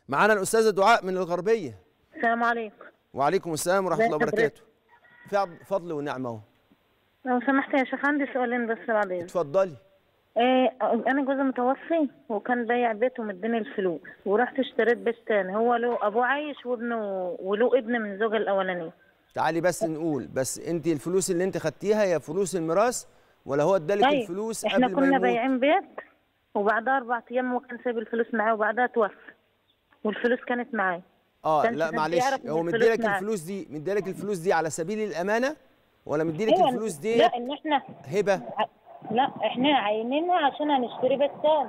معانا الاستاذه دعاء من الغربيه السلام عليكم وعليكم السلام ورحمه الله ازي حضرتك؟ وبركاته في عبد- فضل ونعمه اهو لو سمحت يا شيخ عندي سؤالين بس بعدين اتفضلي إيه انا جوزي متوفي وكان بايع بيته ومديني الفلوس ورحت اشتريت بيت تاني هو له ابوه عايش وابنه وله ابن من الزوجه الاولانيه تعالي بس نقول بس انت الفلوس اللي انت خدتيها هي فلوس الميراث ولا هو ادالك طيب، الفلوس احنا قبل ما كنا يموت بايعين بيت وبعدها اربع ايام هو كان سايب الفلوس معاه وبعدها توفى والفلوس كانت معاه اه كان لا حد معلش يعرف إن هو الفلوس مديلك معاه. الفلوس دي مديلك الفلوس دي على سبيل الامانه ولا مديلك أيوة، الفلوس دي لا ان احنا هبه ع- لا احنا عاينينها عشان هنشتري بيت تاني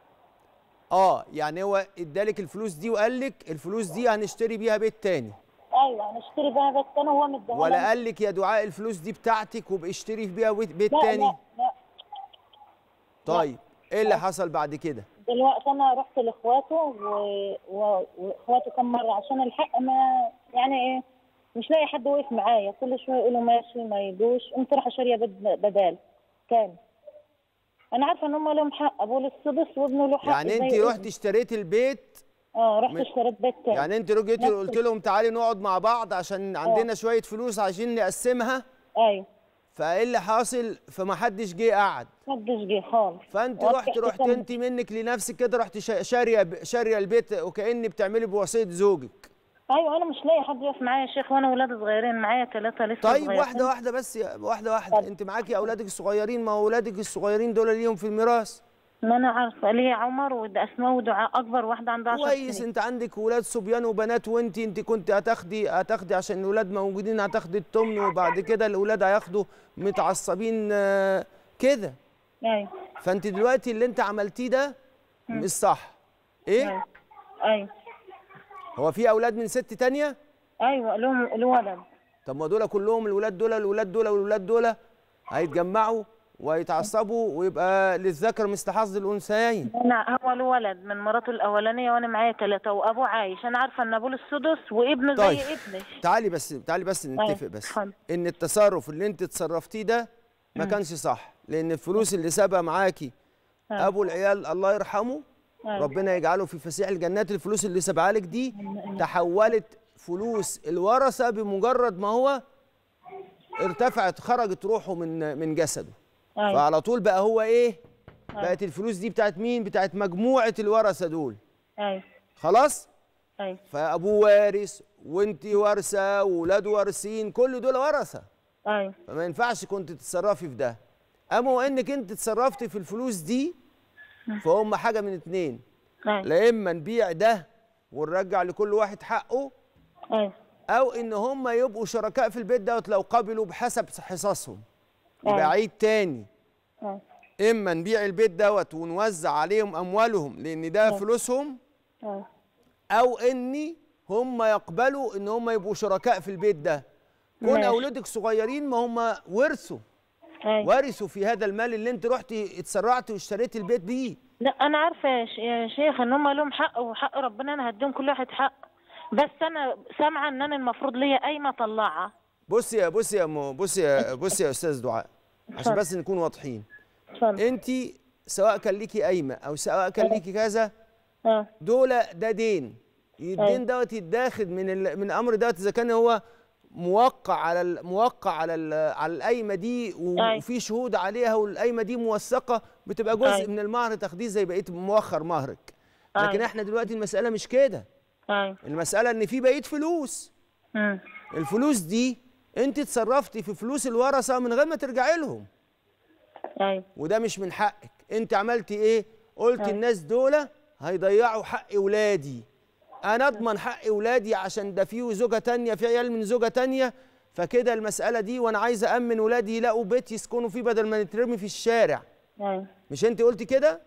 اه يعني هو ادالك الفلوس دي وقال لك الفلوس دي هنشتري بيها بيت تاني ايوه هنشتري بيها بيت تاني وهو مديها ولا لنا. قال لك يا دعاء الفلوس دي بتاعتك وابقي اشتري بيها بيت بيت لا تاني لا لا طيب ايه اللي حصل بعد كده دلوقتي انا رحت لاخواته و- و- واخواته كم مره عشان الحق ما يعني ايه مش لاقي حد وقف معايا كل شويه يقولوا ماشي ما يجوش قمت رايحه شاريه بد- بدال كان انا عارفه ان هم لهم حق ابوه السدس وابنه له حق يعني زي انت ابنه. رحت اشتريت البيت اه رحت م- اشتريت بيت تاني يعني انت جيت نفس قلت لهم تعالي نقعد مع بعض عشان عندنا شويه فلوس عايزين نقسمها ايوه فايه اللي حاصل فما حدش جه قعد محدش جه خالص فانت وقت رحت رحت احتسام. انت منك لنفسك كده رحت شا- شاريه ب- شاريه البيت وكأن بتعملي بوصيه زوجك ايوه انا مش لاقي حد يقف معايا يا شيخ وانا ولادي صغيرين معايا ثلاثه لسه طيب صغيرين. واحده واحده بس يا واحده واحده انت معاكي اولادك الصغيرين ما هو اولادك الصغيرين دول ليهم في الميراث ما انا عارفه ليه عمر وده اسماء ودعاء اكبر واحده عندها 10 كويس سنين انت عندك ولاد صبيان وبنات وانت انت كنت هتاخدي هتاخدي عشان الولاد موجودين هتاخدي التمن وبعد كده الاولاد هياخدوا متعصبين آه، كده ايوه فانت دلوقتي اللي انت عملتيه ده مش صح ايه ايوه ايوه هو في اولاد من ست تانية ايوه لهم الولد طب ما دول كلهم الولاد دول الولاد دول والولاد دول هيتجمعوا ويتعصبوا ويبقى للذكر مثل حظ الانثيين انا هو له ولد من مراته الاولانيه وانا معايا ثلاثه وابوه عايش انا عارفه ان ابوه السدس وابنه طيب. زي ابني تعالي بس تعالي بس نتفق أيوة، بس اتفضل. ان التصرف اللي انت تصرفتيه ده ما كانش صح لان الفلوس اللي سابها معاكي أيوة. ابو العيال الله يرحمه أيوة. ربنا يجعله في فسيح الجنات الفلوس اللي سابها لك دي تحولت فلوس الورثه بمجرد ما هو ارتفعت خرجت روحه من من جسده ايوه فعلى طول بقى هو ايه بقت الفلوس دي بتاعت مين بتاعت مجموعه الورثه دول ايوه خلاص ايوه فابوه وارث وانت وارثه واولاده وارثين كل دول ورثه ايوه فما ينفعش كنت تتصرفي في ده اما وانك انت اتصرفتي في الفلوس دي فهم حاجه من اتنين ايوه لا اما نبيع ده ونرجع لكل واحد حقه ايوه او ان هم يبقوا شركاء في البيت دوت لو قبلوا بحسب حصصهم يبقى أيوة. عيد تاني ايوه اما نبيع البيت دوت ونوزع عليهم اموالهم لان ده فلوسهم ايوه او اني هم يقبلوا ان هم يبقوا شركاء في البيت ده كون ماشي. اولادك صغيرين ما هم ورثوا ايوه ورثوا في هذا المال اللي انت رحتي اتسرعتي واشتريتي البيت بيه لا انا عارفه يا ش- يا شيخ ان هم لهم حق وحق ربنا انا هديهم كل واحد حق بس انا سامعه ان انا المفروض ليا قايمه اطلعها بصي يا بصي يا مو بصي يا بصي يا استاذ دعاء عشان اتفضل. بس نكون واضحين اتفضل انت سواء كان ليكي قايمه او سواء كان ليكي كذا اه دول ده دين الدين أيوة. دوت يتاخد من ال... من امر دوت اذا كان هو موقع على ال... موقع على ال... على القايمه دي و- أيوة. وفي شهود عليها والقايمه دي موثقه بتبقى جزء أيوة. من المهر تاخديه زي بقيه مؤخر مهرك لكن أيوة. احنا دلوقتي المساله مش كده ايوه المساله ان في بقيه فلوس امم الفلوس دي انت اتصرفتي في فلوس الورثه من غير ما ترجعي لهم ايوه وده مش من حقك انت عملتي ايه قلت أيوة. الناس دول هيضيعوا حق ولادي انا اضمن حق ولادي عشان ده فيه زوجه تانية في عيال من زوجه تانية فكده المساله دي وانا عايز امن ولادي يلاقوا بيت يسكنوا فيه بدل ما نترمي في الشارع ايوه مش انت قلتي كده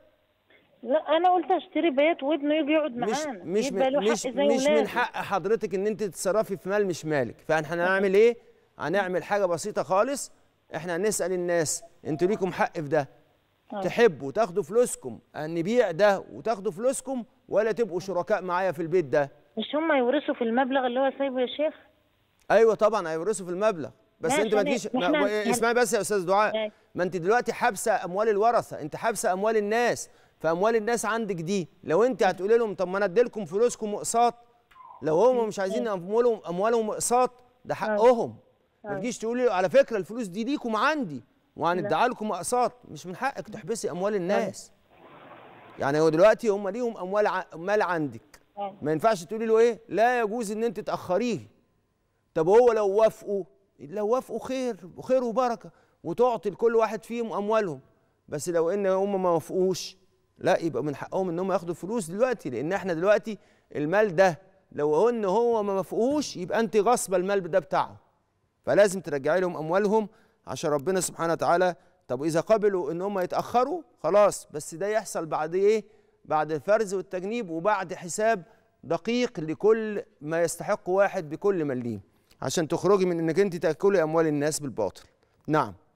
لا انا قلت اشتري بيت وابنه يجي يقعد مش معانا مش يبقى له من حق مش, زي مش من ولادي. حق حضرتك ان انت تتصرفي في مال مش مالك فاحنا هنعمل ايه هنعمل حاجه بسيطه خالص احنا هنسال الناس انتوا ليكم حق في ده تحبوا تاخدوا فلوسكم ان نبيع ده وتاخدوا فلوسكم ولا تبقوا شركاء معايا في البيت ده مش هم يورثوا في المبلغ اللي هو سايبه يا شيخ ايوه طبعا هيورثوا في المبلغ بس ماشي، انت ما يعني تجيش ما إحنا- و- اسمعي بس يا استاذ دعاء ماشي. ما انت دلوقتي حابسه اموال الورثه انت حابسه اموال الناس فاموال الناس عندك دي لو انت هتقولي لهم طب ما انا ادي لكم فلوسكم اقساط لو هم مش عايزين اموالهم اموالهم اقساط ده حقهم ما تجيش تقولي على فكره الفلوس دي ليكم عندي وهندعي لكم اقساط مش من حقك تحبسي اموال الناس يعني هو دلوقتي هم ليهم اموال ع... مال عندك أيوة. ما ينفعش تقولي له ايه لا يجوز ان انت تاخريه طب هو لو وافقوا لو وافقوا خير وخير وبركه وتعطي لكل واحد فيهم اموالهم بس لو ان هم ما وافقوش لا يبقى من حقهم ان هم ياخدوا فلوس دلوقتي لان احنا دلوقتي المال ده لو ان هو ما وافقوش يبقى انت غصب المال ده بتاعه فلازم ترجعي لهم اموالهم عشان ربنا سبحانه وتعالى طب اذا قبلوا ان هم يتاخروا خلاص بس ده يحصل بعد ايه بعد الفرز والتجنيب وبعد حساب دقيق لكل ما يستحق واحد بكل مليم عشان تخرجي من انك انت تاكلي اموال الناس بالباطل نعم